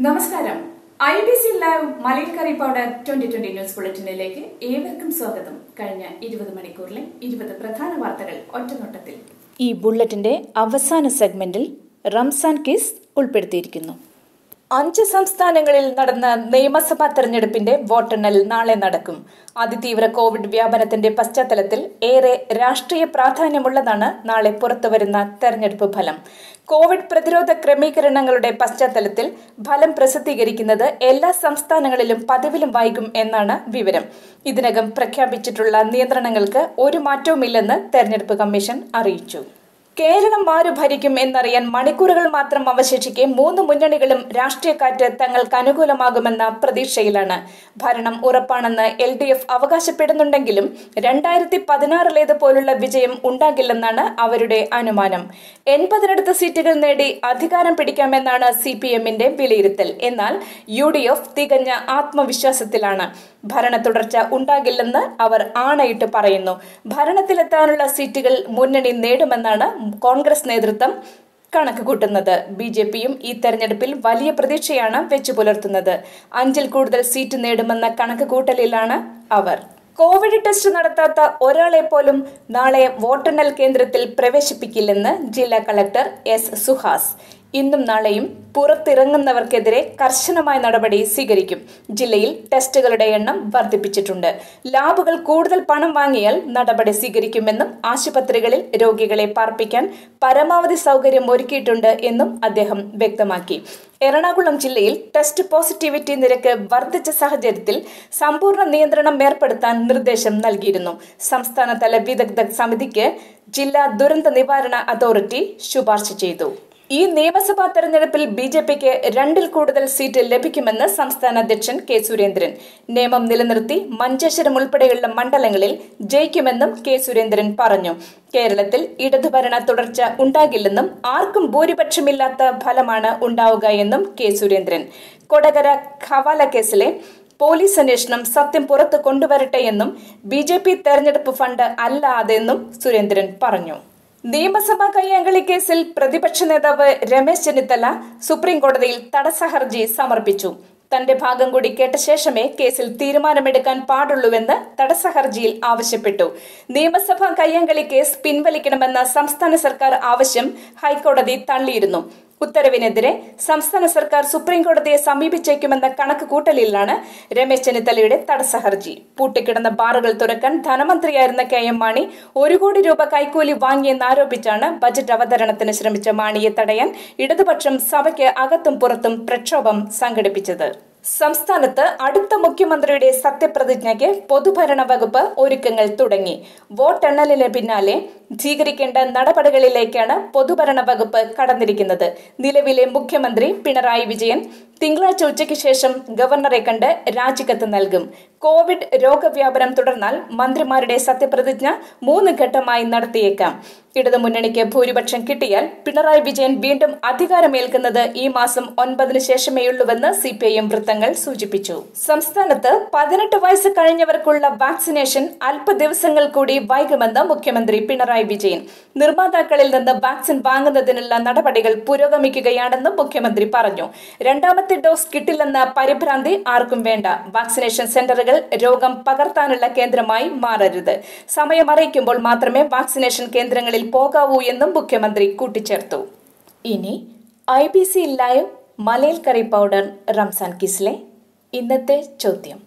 നമസ്കാരം I B C live മലയക്കറി powder twenty twenty news ബുള്ളറ്റിനിലേക്ക് ഏവർക്കും സ്വാഗതം കഴിഞ്ഞ ഇരുപത് മണിക്കൂറിലെ ഇരുപത് പ്രധാന വാർത്തകൾ ഒറ്റനോട്ടത്തിൽ ഈ ബുള്ളറ്റിന്റെ അവസാന സെഗ്മെന്റിൽ റംസാൻ കേസ് ഉൾപ്പെടുത്തിയിരിക്കുന്നു അഞ്ച് സംസ്ഥാനങ്ങളിൽ നടന്ന നിയമസഭാ തെരഞ്ഞെടുപ്പിന്റെ വോട്ടെണ്ണൽ നാളെ നടക്കും അതിതീവ്ര കോവിഡ് വ്യാപനത്തിന്റെ പശ്ചാത്തലത്തിൽ ഏറെ രാഷ്ട്രീയ പ്രാധാന്യമുള്ളതാണ് നാളെ പുറത്തുവരുന്ന തെരഞ്ഞെടുപ്പ് ഫലം കോവിഡ് പ്രതിരോധ ക്രമീകരണങ്ങളുടെ പശ്ചാത്തലത്തിൽ ഫലം പ്രസിദ്ധീകരിക്കുന്നത് എല്ലാ സംസ്ഥാനങ്ങളിലും പതിവിലും വൈകും എന്നാണ് വിവരം ഇതിനകം പ്രഖ്യാപിച്ചിട്ടുള്ള നിയന്ത്രണങ്ങൾക്ക് ഒരു മാറ്റവുമില്ലെന്ന് തെരഞ്ഞെടുപ്പ് കമ്മീഷൻ അറിയിച്ചു കേരളം ആരു ഭരിക്കും എന്നറിയാൻ മണിക്കൂറുകൾ മാത്രം അവശേഷിക്കെ മൂന്ന് മുന്നണികളും രാഷ്ട്രീയക്കാറ്റ് തങ്ങൾക്ക് അനുകൂലമാകുമെന്ന പ്രതീക്ഷയിലാണ് ഭരണം ഉറപ്പാണെന്ന് എൽ ഡി എഫ് അവകാശപ്പെടുന്നുണ്ടെങ്കിലും രണ്ടായിരത്തി പതിനാറിലേതുപോലുള്ള വിജയം ഉണ്ടാകില്ലെന്നാണ് അവരുടെ അനുമാനം എൺപതിനടുത്ത് സീറ്റുകൾ നേടി അധികാരം പിടിക്കാമെന്നാണ് സി പി എമ്മിന്റെ വിലയിരുത്തൽ എന്നാൽ യു ഡി എഫ് തികഞ്ഞ ആത്മവിശ്വാസത്തിലാണ് ഭരണ തുടർച്ച ഉണ്ടാകില്ലെന്ന് അവർ ആണയിട്ട് പറയുന്നു ഭരണത്തിലെത്താനുള്ള സീറ്റുകൾ മുന്നണി നേടുമെന്നാണ് കോൺഗ്രസ് നേതൃത്വം കണക്ക് കൂട്ടുന്നത് ബി ജെ പിയും ഈ തെരഞ്ഞെടുപ്പിൽ വലിയ പ്രതീക്ഷയാണ് വെച്ചു പുലർത്തുന്നത് അഞ്ചിൽ കൂടുതൽ സീറ്റ് നേടുമെന്ന കണക്ക് കൂട്ടലിലാണ് അവർ കോവിഡ് ടെസ്റ്റ് നടത്താത്ത ഒരാളെ പോലും നാളെ വോട്ടെണ്ണൽ കേന്ദ്രത്തിൽ പ്രവേശിപ്പിക്കില്ലെന്ന് ജില്ലാ കളക്ടർ എസ് സുഹാസ് ഇന്നും നാളെയും പുറത്തിറങ്ങുന്നവർക്കെതിരെ കർശനമായ നടപടി സ്വീകരിക്കും ജില്ലയിൽ ടെസ്റ്റുകളുടെ എണ്ണം വർദ്ധിപ്പിച്ചിട്ടുണ്ട് ലാബുകൾ കൂടുതൽ പണം വാങ്ങിയാൽ നടപടി സ്വീകരിക്കുമെന്നും ആശുപത്രികളിൽ രോഗികളെ പാർപ്പിക്കാൻ പരമാവധി സൗകര്യം ഒരുക്കിയിട്ടുണ്ട് എന്നും അദ്ദേഹം വ്യക്തമാക്കി എറണാകുളം ജില്ലയിൽ ടെസ്റ്റ് പോസിറ്റിവിറ്റി നിരക്ക് വർദ്ധിച്ച സാഹചര്യത്തിൽ സമ്പൂർണ്ണ നിയന്ത്രണം ഏർപ്പെടുത്താൻ നിർദ്ദേശം നൽകിയിരുന്നു സംസ്ഥാനതല വിദഗ്ധ സമിതിക്ക് ജില്ലാ ദുരന്ത നിവാരണ അതോറിറ്റി ശുപാർശ ചെയ്തു ഈ നിയമസഭാ തെരഞ്ഞെടുപ്പിൽ ബി ജെ പിക്ക് രണ്ടിൽ കൂടുതൽ സീറ്റ് ലഭിക്കുമെന്ന് സംസ്ഥാന അധ്യക്ഷൻ കെ സുരേന്ദ്രൻ നിയമം നിലനിർത്തി മഞ്ചേശ്വരം ഉൾപ്പെടെയുള്ള മണ്ഡലങ്ങളിൽ ജയിക്കുമെന്നും കെ സുരേന്ദ്രൻ പറഞ്ഞു കേരളത്തിൽ ഇടതുഭരണ തുടർച്ച ഉണ്ടാകില്ലെന്നും ആർക്കും ഭൂരിപക്ഷമില്ലാത്ത ഫലമാണ് ഉണ്ടാവുക എന്നും കെ സുരേന്ദ്രൻ കൊടകര ഖവാല കേസിലെ പോലീസ് അന്വേഷണം സത്യം പുറത്തു കൊണ്ടുവരട്ടെ എന്നും ബി ജെ പി തെരഞ്ഞെടുപ്പ് ഫണ്ട് അല്ല അതെന്നും സുരേന്ദ്രൻ പറഞ്ഞു നിയമസഭാ കയ്യാങ്കളി കേസിൽ പ്രതിപക്ഷ നേതാവ് രമേശ് ചെന്നിത്തല സുപ്രീം കോടതിയിൽ തടസ്സ ഹർജി സമർപ്പിച്ചു തന്റെ ഭാഗം കൂടി കേട്ട ശേഷമേ കേസിൽ തീരുമാനമെടുക്കാൻ പാടുള്ളൂവെന്ന് തടസ്സ ഹർജിയിൽ ആവശ്യപ്പെട്ടു നിയമസഭാ കയ്യാങ്കളി കേസ് പിൻവലിക്കണമെന്ന സംസ്ഥാന സർക്കാർ ആവശ്യം ഹൈക്കോടതി തള്ളിയിരുന്നു ഉത്തരവിനെതിരെ സംസ്ഥാന സർക്കാർ സുപ്രീം കോടതിയെ സമീപിച്ചേക്കുമെന്ന കണക്ക് കൂട്ടലിലാണ് രമേശ് ചെന്നിത്തലയുടെ തടസ്സ ഹർജി പൂട്ടിക്കിടന്ന ബാറുകൾ തുറക്കാൻ ധനമന്ത്രിയായിരുന്ന കെ എം മാണി ഒരു കോടി രൂപ കൈക്കൂലി വാങ്ങിയെന്നാരോപിച്ചാണ് ബജറ്റ് അവതരണത്തിന് ശ്രമിച്ച മാണിയെ തടയാൻ ഇടതുപക്ഷം സഭയ്ക്ക് അകത്തും പുറത്തും പ്രക്ഷോഭം സംഘടിപ്പിച്ചത് സംസ്ഥാനത്ത് അടുത്ത മുഖ്യമന്ത്രിയുടെ സത്യപ്രതിജ്ഞയ്ക്ക് പൊതുഭരണ വകുപ്പ് ഒരുക്കങ്ങൾ തുടങ്ങി വോട്ടെണ്ണലിന് പിന്നാലെ സ്വീകരിക്കേണ്ട നടപടികളിലേക്കാണ് പൊതുഭരണ വകുപ്പ് കടന്നിരിക്കുന്നത് നിലവിലെ മുഖ്യമന്ത്രി പിണറായി വിജയൻ തിങ്കളാഴ്ച ഉച്ചയ്ക്ക് ശേഷം ഗവർണറെ കണ്ട് രാജിക്കത്ത് നൽകും കോവിഡ് രോഗവ്യാപനം തുടർന്നാൽ മന്ത്രിമാരുടെ സത്യപ്രതിജ്ഞ മൂന്ന് ഘട്ടമായി നടത്തിയേക്കാം ഇടതുമുന്നണിക്ക് ഭൂരിപക്ഷം കിട്ടിയാൽ പിണറായി വിജയൻ വീണ്ടും അധികാരമേൽക്കുന്നത് ഈ മാസം ഒൻപതിനു ശേഷമേയുള്ളൂവെന്ന് സി പി ഐ എം വൃത്തങ്ങൾ സൂചിപ്പിച്ചു സംസ്ഥാനത്ത് പതിനെട്ട് വയസ്സ് കഴിഞ്ഞവർക്കുള്ള വാക്സിനേഷൻ അല്പ ദിവസങ്ങൾ കൂടി വൈകുമെന്ന് മുഖ്യമന്ത്രി പിണറായി വിജയൻ നിർമ്മാതാക്കളിൽ നിന്ന് വാക്സിൻ വാങ്ങുന്നതിനുള്ള നടപടികൾ പുരോഗമിക്കുകയാണെന്നും മുഖ്യമന്ത്രി പറഞ്ഞു രണ്ടാമത്തെ ഡോസ് കിട്ടില്ലെന്ന പരിഭ്രാന്തി ആർക്കും വേണ്ട വാക്സിനേഷൻ സെന്ററുകൾ രോഗം പകർത്താനുള്ള കേന്ദ്രമായി മാറരുത് സമയമറിയിക്കുമ്പോൾ മാത്രമേ വാക്സിനേഷൻ കേന്ദ്രങ്ങളിൽ പോകാവൂ എന്നും മുഖ്യമന്ത്രി കൂട്ടിച്ചേർത്തു ഇനി ഐ ബി സി ലൈവ് മലയിൽ കറി പൗഡർ റംസാൻ കിസ്ലെ ഇന്നത്തെ ചോദ്യം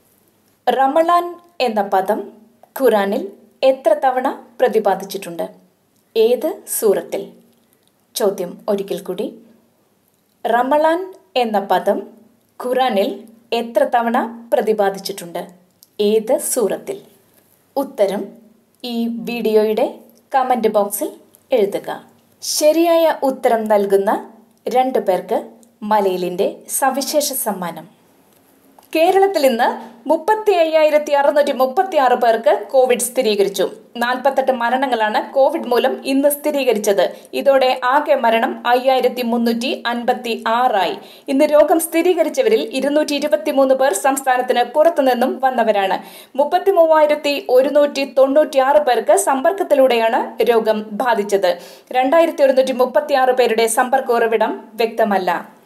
റമളാൻ എന്ന പദം ഖുറാനിൽ എത്ര തവണ പ്രതിപാദിച്ചിട്ടുണ്ട് ഏത് സൂറത്തിൽ ചോദ്യം ഒരിക്കൽ കൂടി റമളാൻ എന്ന പദം ഖുറാനിൽ എത്ര തവണ പ്രതിപാദിച്ചിട്ടുണ്ട് ഏത് സൂറത്തിൽ ഉത്തരം ഈ വീഡിയോയുടെ കമന്റ് ബോക്സിൽ എഴുതുക ശരിയായ ഉത്തരം നൽകുന്ന രണ്ടു പേർക്ക് മലയിലിന്റെ സവിശേഷ സമ്മാനം കേരളത്തിൽ ഇന്ന് മുപ്പത്തി അയ്യായിരത്തി അറുന്നൂറ്റി മുപ്പത്തി ആറ് പേർക്ക് കോവിഡ് സ്ഥിരീകരിച്ചു നാൽപ്പത്തെട്ട് മരണങ്ങളാണ് കോവിഡ് മൂലം ഇന്ന് സ്ഥിരീകരിച്ചത് ഇതോടെ ആകെ മരണം അയ്യായിരത്തി മുന്നൂറ്റി അൻപത്തി ആറായി ഇന്ന് രോഗം സ്ഥിരീകരിച്ചവരിൽ ഇരുന്നൂറ്റി ഇരുപത്തി മൂന്ന് പേർ സംസ്ഥാനത്തിന് പുറത്തുനിന്നും വന്നവരാണ് മുപ്പത്തി മൂവായിരത്തി ഒരുന്നൂറ്റി തൊണ്ണൂറ്റി ആറ് പേർക്ക് സമ്പർക്കത്തിലൂടെയാണ് രോഗം ബാധിച്ചത് രണ്ടായിരത്തി ഒരുന്നൂറ്റി മുപ്പത്തി ആറ് പേരുടെ സമ്പർക്ക ഉറവിടം വ്യക്തമല്ല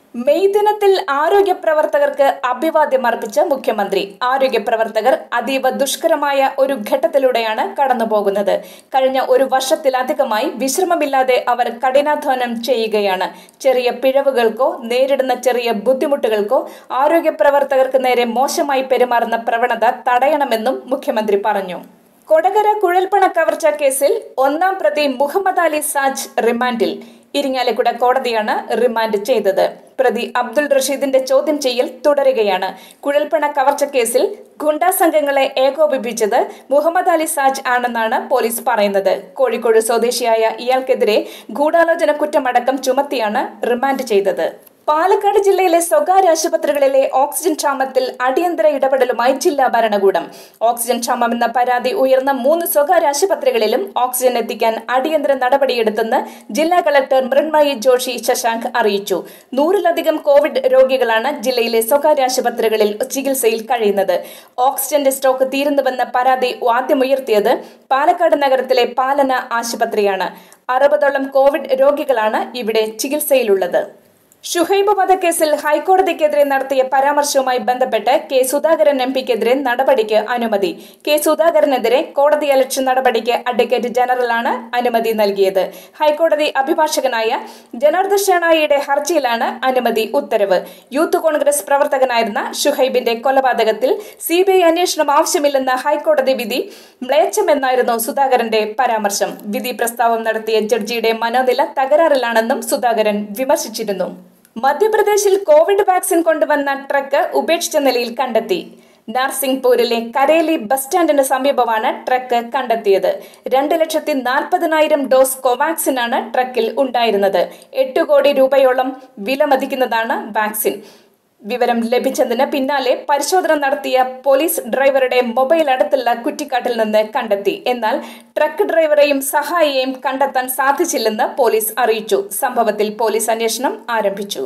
മെയ് ദിനത്തിൽ ആരോഗ്യ പ്രവർത്തകർക്ക് അഭിവാദ്യം അർപ്പിച്ച മുഖ്യമന്ത്രി ആരോഗ്യ പ്രവർത്തകർ അതീവ ദുഷ്കരമായ ഒരു ഘട്ടത്തിലൂടെയാണ് കടന്നുപോകുന്നത് കഴിഞ്ഞ ഒരു വർഷത്തിലധികമായി വിശ്രമമില്ലാതെ അവർ കഠിനാധ്വാനം ചെയ്യുകയാണ് ചെറിയ പിഴവുകൾക്കോ നേരിടുന്ന ചെറിയ ബുദ്ധിമുട്ടുകൾക്കോ ആരോഗ്യ പ്രവർത്തകർക്ക് നേരെ മോശമായി പെരുമാറുന്ന പ്രവണത തടയണമെന്നും മുഖ്യമന്ത്രി പറഞ്ഞു കൊടകര കുഴൽപ്പണ കവർച്ച കേസിൽ ഒന്നാം പ്രതി മുഹമ്മദ് അലി സാജ് റിമാൻഡിൽ ഇരിങ്ങാലക്കുട കോടതിയാണ് റിമാൻഡ് ചെയ്തത് പ്രതി അബ്ദുൾ റഷീദിന്റെ ചോദ്യം ചെയ്യൽ തുടരുകയാണ് കുഴൽപ്പണ കവർച്ച കേസിൽ ഗുണ്ടാ സംഘങ്ങളെ ഏകോപിപ്പിച്ചത് മുഹമ്മദ് അലി സാജ് ആണെന്നാണ് പോലീസ് പറയുന്നത് കോഴിക്കോട് സ്വദേശിയായ ഇയാൾക്കെതിരെ ഗൂഢാലോചന കുറ്റമടക്കം ചുമത്തിയാണ് റിമാൻഡ് ചെയ്തത് പാലക്കാട് ജില്ലയിലെ സ്വകാര്യ ആശുപത്രികളിലെ ഓക്സിജൻ ക്ഷാമത്തിൽ അടിയന്തര ഇടപെടലുമായി ജില്ലാ ഭരണകൂടം ഓക്സിജൻ ക്ഷാമമെന്ന പരാതി ഉയർന്ന മൂന്ന് സ്വകാര്യ ആശുപത്രികളിലും ഓക്സിജൻ എത്തിക്കാൻ അടിയന്തര നടപടിയെടുത്തെന്ന് ജില്ലാ കളക്ടർ മൃണ്മയി ജോഷി ശശാങ്ക് അറിയിച്ചു നൂറിലധികം കോവിഡ് രോഗികളാണ് ജില്ലയിലെ സ്വകാര്യ ആശുപത്രികളിൽ ചികിത്സയിൽ കഴിയുന്നത് ഓക്സിജന്റെ സ്റ്റോക്ക് തീരുന്നുവെന്ന പരാതി ആദ്യമുയർത്തിയത് പാലക്കാട് നഗരത്തിലെ പാലന ആശുപത്രിയാണ് അറുപതോളം കോവിഡ് രോഗികളാണ് ഇവിടെ ചികിത്സയിലുള്ളത് ഷുഹൈബ് വധക്കേസിൽ ഹൈക്കോടതിക്കെതിരെ നടത്തിയ പരാമർശവുമായി ബന്ധപ്പെട്ട് കെ സുധാകരൻ എം പിക്കെതിരെ നടപടിക്ക് അനുമതി കെ സുധാകരനെതിരെ കോടതി അലക്ഷ്യ നടപടിക്ക് അഡ്വക്കേറ്റ് ജനറലാണ് അനുമതി നൽകിയത് ഹൈക്കോടതി അഭിഭാഷകനായ ജനാർദ്ദൻ ഷേണായിയുടെ ഹർജിയിലാണ് അനുമതി ഉത്തരവ് യൂത്ത് കോൺഗ്രസ് പ്രവർത്തകനായിരുന്ന ഷുഹൈബിന്റെ കൊലപാതകത്തിൽ സിബിഐ അന്വേഷണം ആവശ്യമില്ലെന്ന ഹൈക്കോടതി വിധി മ്ലേച്ഛമെന്നായിരുന്നു സുധാകരന്റെ പരാമർശം വിധി പ്രസ്താവം നടത്തിയ ജഡ്ജിയുടെ മനോനില തകരാറിലാണെന്നും സുധാകരൻ വിമർശിച്ചിരുന്നു മധ്യപ്രദേശിൽ കോവിഡ് വാക്സിൻ കൊണ്ടുവന്ന ട്രക്ക് ഉപേക്ഷിച്ച നിലയിൽ കണ്ടെത്തി നാർസിംഗ്പൂരിലെ കരേലി ബസ് സ്റ്റാൻഡിന് സമീപമാണ് ട്രക്ക് കണ്ടെത്തിയത് രണ്ട് ലക്ഷത്തി നാൽപ്പതിനായിരം ഡോസ് കോവാക്സിനാണ് ട്രക്കിൽ ഉണ്ടായിരുന്നത് എട്ട് കോടി രൂപയോളം വിലമതിക്കുന്നതാണ് വാക്സിൻ വിവരം ലഭിച്ചതിന് പിന്നാലെ പരിശോധന നടത്തിയ പോലീസ് ഡ്രൈവറുടെ മൊബൈൽ അടുത്തുള്ള കുറ്റിക്കാട്ടിൽ നിന്ന് കണ്ടെത്തി എന്നാൽ ട്രക്ക് ഡ്രൈവറെയും സഹായിയെയും കണ്ടെത്താൻ സാധിച്ചില്ലെന്ന് പോലീസ് അറിയിച്ചു സംഭവത്തിൽ പോലീസ് അന്വേഷണം ആരംഭിച്ചു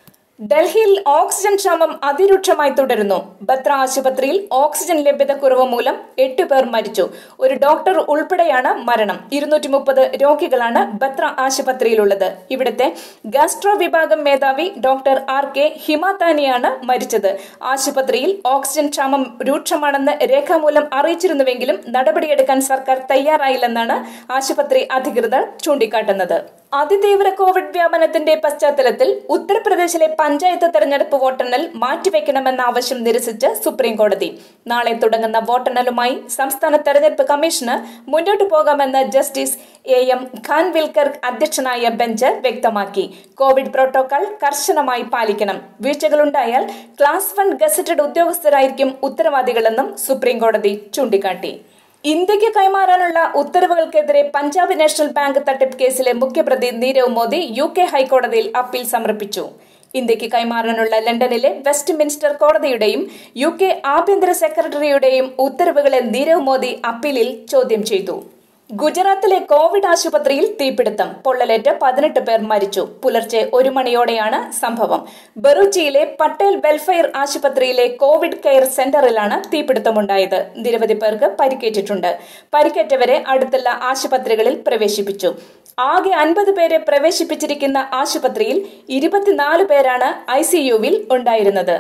ഡൽഹിയിൽ ഓക്സിജൻ ക്ഷാമം അതിരൂക്ഷമായി തുടരുന്നു ബത്ര ആശുപത്രിയിൽ ഓക്സിജൻ ലഭ്യത കുറവ് മൂലം എട്ട് പേർ മരിച്ചു ഒരു ഡോക്ടർ ഉൾപ്പെടെയാണ് മരണം ഇരുന്നൂറ്റി മുപ്പത് രോഗികളാണ് ബത്ര ആശുപത്രിയിലുള്ളത് ഇവിടുത്തെ ഗാസ്ട്രോ വിഭാഗം മേധാവി ഡോക്ടർ ആർ കെ ഹിമാതാനിയാണ് മരിച്ചത് ആശുപത്രിയിൽ ഓക്സിജൻ ക്ഷാമം രൂക്ഷമാണെന്ന് രേഖാമൂലം അറിയിച്ചിരുന്നുവെങ്കിലും നടപടിയെടുക്കാൻ സർക്കാർ തയ്യാറായില്ലെന്നാണ് ആശുപത്രി അധികൃതർ ചൂണ്ടിക്കാട്ടുന്നത് അതിതീവ്ര കോവിഡ് വ്യാപനത്തിന്റെ പശ്ചാത്തലത്തിൽ ഉത്തർപ്രദേശിലെ പഞ്ചായത്ത് തെരഞ്ഞെടുപ്പ് വോട്ടെണ്ണൽ മാറ്റിവെക്കണമെന്ന ആവശ്യം നിരസിച്ച് സുപ്രീം കോടതി നാളെ തുടങ്ങുന്ന വോട്ടെണ്ണലുമായി സംസ്ഥാന തെരഞ്ഞെടുപ്പ് കമ്മീഷന് മുന്നോട്ടു പോകാമെന്ന് ജസ്റ്റിസ് എ എം ഖാൻവിൽക്കർ അധ്യക്ഷനായ ബെഞ്ച് വ്യക്തമാക്കി കോവിഡ് പ്രോട്ടോകോൾ കർശനമായി പാലിക്കണം വീഴ്ചകളുണ്ടായാൽ ക്ലാസ് വൺ ഗസറ്റഡ് ഉദ്യോഗസ്ഥരായിരിക്കും ഉത്തരവാദികളെന്നും സുപ്രീം കോടതി ചൂണ്ടിക്കാട്ടി ഇന്ത്യക്ക് കൈമാറാനുള്ള ഉത്തരവുകൾക്കെതിരെ പഞ്ചാബ് നാഷണൽ ബാങ്ക് തട്ടിപ്പ് കേസിലെ മുഖ്യപ്രതി നീരവ് മോദി യു കെ ഹൈക്കോടതിയിൽ അപ്പീൽ സമർപ്പിച്ചു ഇന്ത്യക്ക് കൈമാറാനുള്ള ലണ്ടനിലെ വെസ്റ്റ് മിൻസ്റ്റർ കോടതിയുടെയും യു കെ ആഭ്യന്തര സെക്രട്ടറിയുടെയും ഉത്തരവുകളെ നീരവ് മോദി അപ്പീലിൽ ചോദ്യം ചെയ്തു ഗുജറാത്തിലെ കോവിഡ് ആശുപത്രിയിൽ തീപിടുത്തം പൊള്ളലേറ്റ് പതിനെട്ട് പേർ മരിച്ചു പുലർച്ചെ ഒരു മണിയോടെയാണ് സംഭവം ബറൂച്ചിയിലെ പട്ടേൽ വെൽഫെയർ ആശുപത്രിയിലെ കോവിഡ് കെയർ സെന്ററിലാണ് തീപിടുത്തമുണ്ടായത് നിരവധി പേർക്ക് പരിക്കേറ്റിട്ടുണ്ട് പരിക്കേറ്റവരെ അടുത്തുള്ള ആശുപത്രികളിൽ പ്രവേശിപ്പിച്ചു ആകെ അൻപത് പേരെ പ്രവേശിപ്പിച്ചിരിക്കുന്ന ആശുപത്രിയിൽ ഇരുപത്തിനാല് പേരാണ് ഐ സിയുവിൽ ഉണ്ടായിരുന്നത്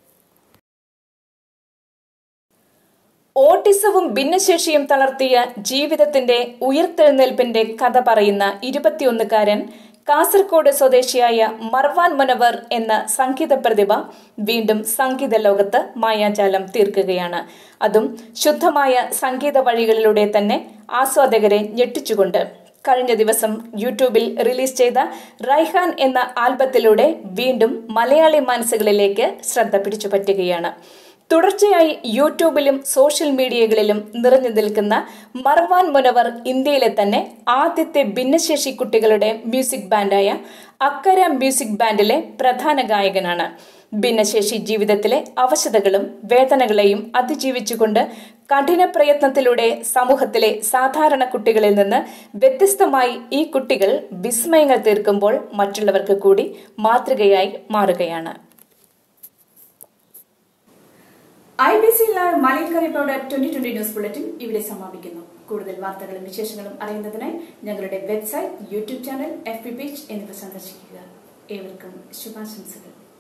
ഓട്ടിസവും ഭിന്നശേഷിയും തളർത്തിയ ജീവിതത്തിന്റെ ഉയർത്തെഴുന്നേൽപ്പിന്റെ കഥ പറയുന്ന ഇരുപത്തിയൊന്നുകാരൻ കാസർഗോഡ് സ്വദേശിയായ മർവാൻ മുനവർ എന്ന സംഗീത പ്രതിഭ വീണ്ടും സംഗീത ലോകത്ത് മായാജാലം തീർക്കുകയാണ് അതും ശുദ്ധമായ സംഗീത വഴികളിലൂടെ തന്നെ ആസ്വാദകരെ ഞെട്ടിച്ചുകൊണ്ട് കഴിഞ്ഞ ദിവസം യൂട്യൂബിൽ റിലീസ് ചെയ്ത റൈഹാൻ എന്ന ആൽബത്തിലൂടെ വീണ്ടും മലയാളി മനസ്സുകളിലേക്ക് ശ്രദ്ധ പിടിച്ചു പറ്റുകയാണ് തുടർച്ചയായി യൂട്യൂബിലും സോഷ്യൽ മീഡിയകളിലും നിറഞ്ഞു നിൽക്കുന്ന മർവാൻ മുനവർ ഇന്ത്യയിലെ തന്നെ ആദ്യത്തെ ഭിന്നശേഷി കുട്ടികളുടെ മ്യൂസിക് ബാൻഡായ അക്കര മ്യൂസിക് ബാൻഡിലെ പ്രധാന ഗായകനാണ് ഭിന്നശേഷി ജീവിതത്തിലെ അവശതകളും വേദനകളെയും അതിജീവിച്ചുകൊണ്ട് കഠിന പ്രയത്നത്തിലൂടെ സമൂഹത്തിലെ സാധാരണ കുട്ടികളിൽ നിന്ന് വ്യത്യസ്തമായി ഈ കുട്ടികൾ വിസ്മയങ്ങൾ തീർക്കുമ്പോൾ മറ്റുള്ളവർക്ക് കൂടി മാതൃകയായി മാറുകയാണ് ഐ ബി സി ലൈവ് മലയക്കറി powder twenty twenty news bulletin ഇവിടെ സമാപിക്കുന്നു കൂടുതൽ വാർത്തകളും വിശേഷങ്ങളും അറിയുന്നതിനായി ഞങ്ങളുടെ website YouTube channel F P page എന്നിവ സന്ദർശിക്കുക ഏവർക്കും ശുഭാശംസകൾ